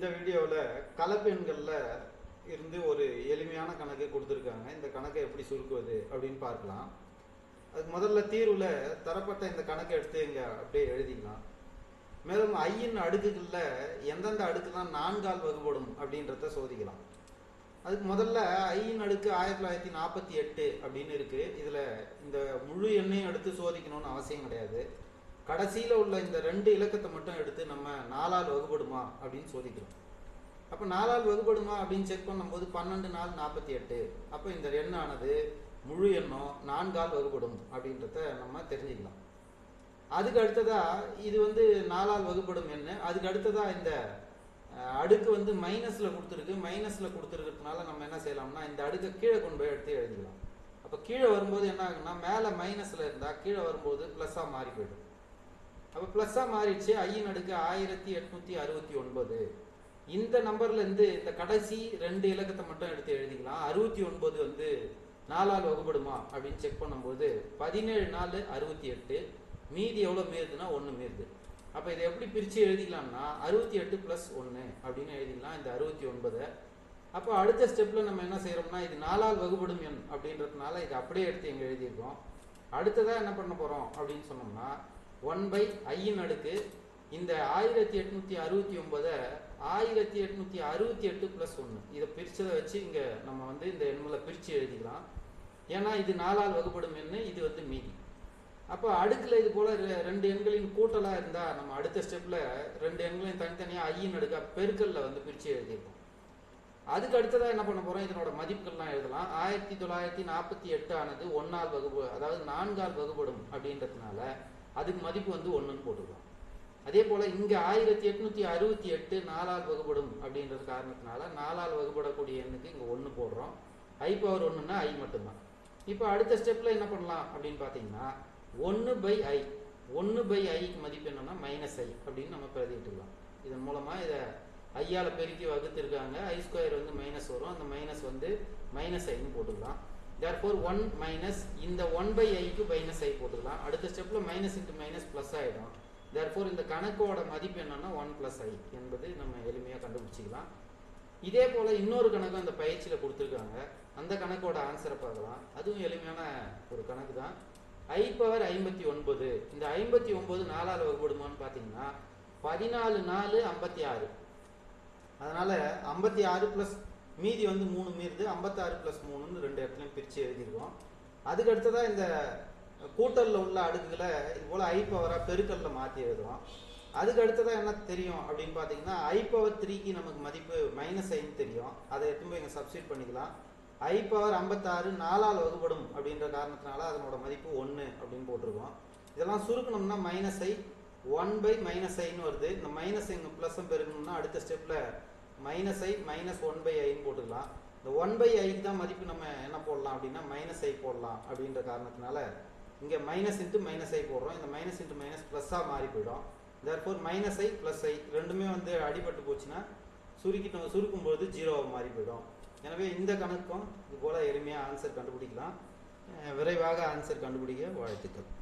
இந்த வீடியோவில் கலப்பெண்களில் இருந்து ஒரு எளிமையான கணக்கு கொடுத்துருக்காங்க இந்த கணக்கை எப்படி சுருக்குவது அப்படின்னு பார்க்கலாம் அதுக்கு முதல்ல தீர்வில் தரப்பட்ட இந்த கணக்கை எடுத்து இங்கே அப்படியே எழுதிக்கலாம் மேலும் ஐயின் அடுக்குகளில் எந்தெந்த அடுக்குலாம் நான்கால் வகுப்படும் அப்படின்றத சோதிக்கலாம் அதுக்கு முதல்ல ஐயின் அடுக்கு ஆயிரத்தி தொள்ளாயிரத்தி நாற்பத்தி எட்டு அப்படின்னு இருக்கு இதுல இந்த முழு எண்ணையும் எடுத்து சோதிக்கணும்னு அவசியம் கிடையாது கடைசியில உள்ள இந்த ரெண்டு இலக்கத்தை மட்டும் எடுத்து நம்ம நாலால் வகுப்படுமா அப்படின்னு சோதிக்கிறோம் அப்ப நாலால் வகுப்படுமா அப்படின்னு செக் பண்ணும்போது பன்னெண்டு நாள் நாற்பத்தி எட்டு அப்ப இந்த எண்ணானது முழு எண்ணம் நான்கால் வகுப்படும் அப்படின்றத நம்ம தெரிஞ்சுக்கலாம் அதுக்கு அடுத்ததா இது வந்து நாலால் வகுப்படும் எண்ணு அதுக்கு அடுத்ததா இந்த அஹ், அடுக்கு வந்து மைனஸ்ல கொடுத்துருக்கு மைனஸ்ல கொடுத்துருக்கிறதுனால நம்ம என்ன செய்யலாம்னா இந்த அடுக்கை கீழே கொண்டு போய் எடுத்து எழுதிக்கலாம் அப்ப கீழே வரும்போது என்ன ஆகும்னா மேல மைனஸ்ல இருந்தா கீழே வரும்போது பிளஸ்ஸா மாறி போயிடும் அப்ப பிளஸ்ஸா மாறிடுச்சு ஐயின் அடுக்கு ஆயிரத்தி எட்நூத்தி அறுபத்தி ஒன்பது இந்த நம்பர்ல இருந்து இந்த கடைசி ரெண்டு இலக்கத்தை மட்டும் எடுத்து எழுதிக்கலாம் அறுபத்தி ஒன்பது வந்து நாலால் வகுப்படுமா அப்படின்னு செக் பண்ணும்போது பதினேழு நாலு அறுபத்தி எட்டு மீதி எவ்வளவு மீறுதுன்னா ஒன்று மீறுது அப்ப இதை எப்படி பிரிச்சு எழுதிக்கலாம்னா அறுபத்தி எட்டு பிளஸ் ஒன்று அப்படின்னு எழுதிக்கலாம் இந்த அறுபத்தி ஒன்பதை அப்போ அடுத்த ஸ்டெப்ல நம்ம என்ன செய்யறோம்னா இது நாலால் வகுப்படும் எண் அப்படின்றதுனால இதை அப்படியே எடுத்து இங்க எழுதியிருக்கோம் அடுத்ததா என்ன பண்ண போறோம் அப்படின்னு சொன்னோம்னா ஒன் பை ஐயின் அடுக்கு இந்த ஆயிரத்தி எட்நூத்தி அறுபத்தி ஒன்பதை ஆயிரத்தி எட்நூத்தி அறுபத்தி எட்டு பிளஸ் ஒன்று இதை பிரிச்சதை வச்சு இங்க நம்ம வந்து இந்த எண்களை பிரிச்சு எழுதிக்கலாம் ஏன்னா இது நாலால் வகுப்படும் எண்ணு இது வந்து மீதி அப்போ அடுக்குல இது போல ரெ- ரெண்டு எண்களின் கூட்டலா இருந்தா நம்ம அடுத்த ஸ்டெப்ல ரெண்டு எண்களையும் தனித்தனியா ஐயின் அடுக்கா பெருக்கல்ல வந்து பிரிச்சு எழுதியிருக்கோம் அதுக்கு அடுத்ததா என்ன பண்ண போறோம் இதனோட மதிப்புகள்லாம் எழுதலாம் ஆயிரத்தி தொள்ளாயிரத்தி நாற்பத்தி எட்டு ஆனது ஒன்னால் வகுப்பு அதாவது நான்கால் வகுப்படும் அப்படின்றதுனால அதுக்கு மதிப்பு வந்து ஒண்ணுன்னு போட்டுக்கலாம் அதே போல இங்க ஆயிரத்தி எட்நூத்தி அறுபத்தி எட்டு நாலால் வகுப்படும் அப்படின்றது காரணத்தினால நாலால் வகுப்படக்கூடிய எண்ணுக்கு இங்க ஒண்ணு போடுறோம் ஐ பவர் ஒண்ணுன்னா ஐ மட்டும்தான் இப்போ அடுத்த ஸ்டெப்ல என்ன பண்ணலாம் அப்படின்னு பாத்தீங்கன்னா ஒன்னு பை ஐ ஒன்னு பை ஐக்கு மதிப்பு என்னன்னா மைனஸ் ஐ அப்படின்னு நம்ம பிரதிட்டுக்கலாம் இதன் மூலமா இதை ஐயால பெருக்கி வகுத்திருக்காங்க ஐ ஸ்கொயர் வந்து மைனஸ் வரும் அந்த மைனஸ் வந்து மைனஸ் ஐன்னு போட்டுக்கலாம் தேர்ஃபோர் ஒன் மைனஸ் இந்த ஒன் பை ஐக்கு மைனஸ் ஐ போட்டுக்கலாம் அடுத்த ஸ்டெப்ல மைனஸ் இன்ட்டு மைனஸ் பிளஸ் ஆயிடும் தேர்ஃபோர் இந்த கணக்கோட மதிப்பு என்னன்னா ஒன் பிளஸ் ஐ என்பது நம்ம எளிமையா கண்டுபிடிச்சிக்கலாம் இதே போல இன்னொரு கணக்கு அந்த பயிற்சியில கொடுத்துருக்காங்க அந்த கணக்கோட ஆன்சரை பார்க்கலாம் அதுவும் எளிமையான ஒரு கணக்கு தான் ஐ பவர் ஐம்பத்தி ஒன்பது இந்த ஐம்பத்தி ஒன்பது நாலால் வகுப்படுமான்னு பார்த்தீங்கன்னா பதினாலு நாலு ஐம்பத்தி ஆறு அதனால ஐம்பத்தி ஆறு பிளஸ் மீதி வந்து மூணு மீறுது ஐம்பத்தாறு பிளஸ் மூணுன்னு ரெண்டு இடத்துலையும் பிரித்து எழுதியிருக்கோம் அதுக்கு அடுத்ததா இந்த கூட்டல்ல உள்ள அடுக்குகளை இது போல ஐ பவரா பெருக்கல்ல மாற்றி எழுதுறோம் அதுக்கு அடுத்ததா என்ன தெரியும் அப்படின்னு பார்த்தீங்கன்னா ஐ பவர் த்ரீக்கு நமக்கு மதிப்பு மைனஸ் ஐன்னு தெரியும் அதை எடுத்து போய் இங்கே சப்ஸ்டியூட் பண்ணிக்கலாம் ஐ பவர் ஐம்பத்தாறு நாலால் வகுப்படும் அப்படின்ற காரணத்தினால அதனோட மதிப்பு ஒன்று அப்படின்னு போட்டிருக்கோம் இதெல்லாம் சுருக்கணும்னா minus I one by minus ஐன்னு வருது இந்த மைனஸ் இங்கே ப்ளஸ் பெருக்கணும்னா அடுத்த ஸ்டெப்பில் minus I minus one by ஐன்னு போட்டுக்கலாம் இந்த ஒன் பை ஐக்கு தான் மதிப்பு நம்ம என்ன போடலாம் அப்படின்னா மைனஸ் ஐ போடலாம் அப்படின்ற காரணத்தினால இங்கே மைனஸ் இன்ட்டு மைனஸ் ஐ போடுறோம் இந்த மைனஸ் இன்ட்டு மைனஸ் ப்ளஸ்ஸாக மாறி போயிடும் therefore minus I plus I ரெண்டுமே வந்து அடிபட்டு போச்சுன்னா சுருக்கிட்டோம் சுருக்கும்போது ஜீரோவாக மாறி போயிடும் எனவே இந்த கணக்கும் இது போல் எளிமையாக ஆன்சர் கண்டுபிடிக்கலாம் அஹ் விரைவாக ஆன்சர் கண்டுபிடிக்க வாழ்த்துக்கள்